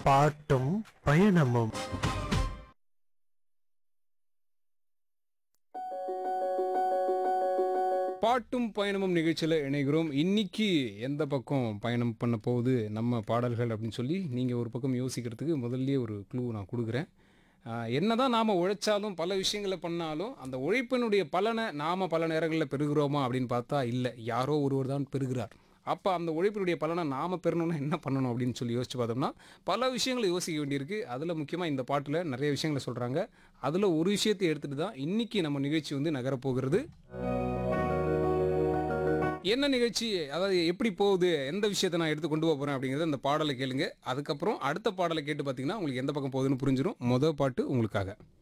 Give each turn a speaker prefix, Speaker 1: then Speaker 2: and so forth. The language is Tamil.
Speaker 1: பாட்டும் பயணமும்
Speaker 2: பாட்டும் பயணமும் நிகழ்ச்சியில் இணைகிறோம் இன்னைக்கு எந்த பக்கம் பயணம் பண்ண போகுது நம்ம பாடல்கள் அப்படின்னு சொல்லி நீங்கள் ஒரு பக்கம் யோசிக்கிறதுக்கு முதல்லயே ஒரு க்ளூ நான் கொடுக்குறேன் ஆஹ் என்னதான் நாம் உழைச்சாலும் பல விஷயங்களை பண்ணாலும் அந்த உழைப்பினுடைய பலனை நாம் பல நேரங்களில் பெறுகிறோமா அப்படின்னு பார்த்தா இல்லை யாரோ ஒருவர் தான் பெறுகிறார் அப்போ அந்த உழைப்பினுடைய பலனை நாம் பெறணும்னா என்ன பண்ணணும் அப்படின்னு சொல்லி யோசிச்சு பார்த்தோம்னா பல விஷயங்களை யோசிக்க வேண்டியிருக்கு அதில் முக்கியமாக இந்த பாட்டில் நிறைய விஷயங்களை சொல்கிறாங்க அதில் ஒரு விஷயத்தை எடுத்துகிட்டு தான் இன்றைக்கி நம்ம நிகழ்ச்சி வந்து நகரப்போகிறது என்ன நிகழ்ச்சி அதாவது எப்படி போகுது எந்த விஷயத்தை நான் எடுத்து கொண்டு போக போகிறேன் அப்படிங்கிறத அந்த பாடலை கேளுங்க அதுக்கப்புறம் அடுத்த பாடலை கேட்டு பார்த்தீங்கன்னா உங்களுக்கு எந்த பக்கம் போகுதுன்னு புரிஞ்சிடும் மொதல் பாட்டு உங்களுக்காக